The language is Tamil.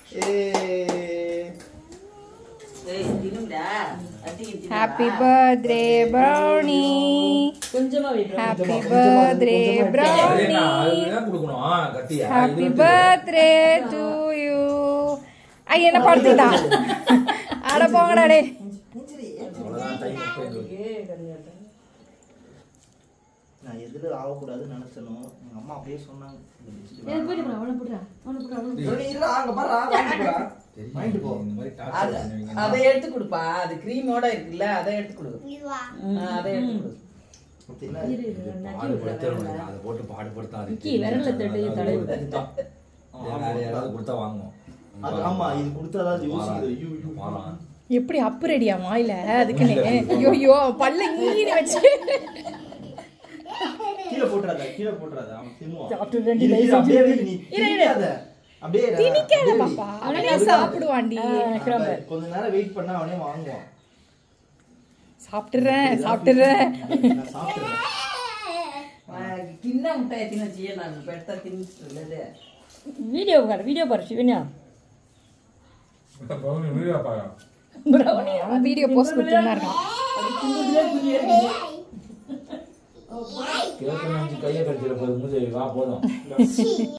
ஏய். ஏய், தின்னுடா. அத்திக்கு தின்னுடா. ஹாப்பி பர்த்டே ப்ரௌனி கொஞ்சமா வை bro. Happy birthday brownie happy birthday to you ஐ என்ன படுத்துட்டா அட போங்கடா டே நான் எதுல ஆகக்கூடாதுன்னு நினைச்சனும் எங்க அம்மா அப்படியே சொன்னாங்க இந்த biscuit ஏய், போயிட்டு போடா, அவனை போடுறா, அவனை போடுறா, அவனை போடுறா. சரி, இருடா, அங்க பாருடா, வாங்கிட்டு போடா. வாங்கிட்டு போ. அது- அதை எடுத்து கொடுப்பா அது கிரீமோட இருக்குல்ல அதை எடுத்து கொடு ஆ, அதை எடுத்து கொடு அப்படின்னா, இரு, இரு, நக்கி விடுறா, அதை போட்டு பாடுபடுத்தாது விக்கி, விரல்ல தட்டி தடவி விடு. வேற யாராவது கொடுத்தா வாங்குவோம் அது ஆமா இது கொடுத்தாதான் அது யோசிக்குது ஐயோ, ஐயோ. வாரம். எப்படி அப்பு ரெடியா மாயில அதுக்குன்னு ஐயோ ஐயோ பல்ல ஈனி வச்சு கீழே போட்டுறாத கீழே போட்டுறாத அவன் தின்னுவான். சாப்பிட்டு ரெண்டு இரு, டைம் இரு, அப்படியே வை, நீ இரு, இரு. திணிக்காத. அப்படியே இரு, திணிக்காத அப்படியே வை. பாப்பா அவனே சாப்பிடுவாண்டி கிளம்பு. கொஞ்ச நேரம் வெயிட் பண்ணா அவனே வாங்குவான் சாப்பிட்டுறேன் சாப்பிட்டுறேன் நான் சாப்பிட்டுறேன் தின்ன முட்டாய் தின்ன செய்ய நான் இப்ப எடுத்தா தின்னு வீடியோ பாரு வீடியோ பாரு சிவன்யா வீடியோ அவன் வீடியோ போஸ்ட் கொடுத்துட்டு இருக்கான் கேட்க நினைச்சு கையை கடிச்சிட போகுது மூஞ்சி வா போதும்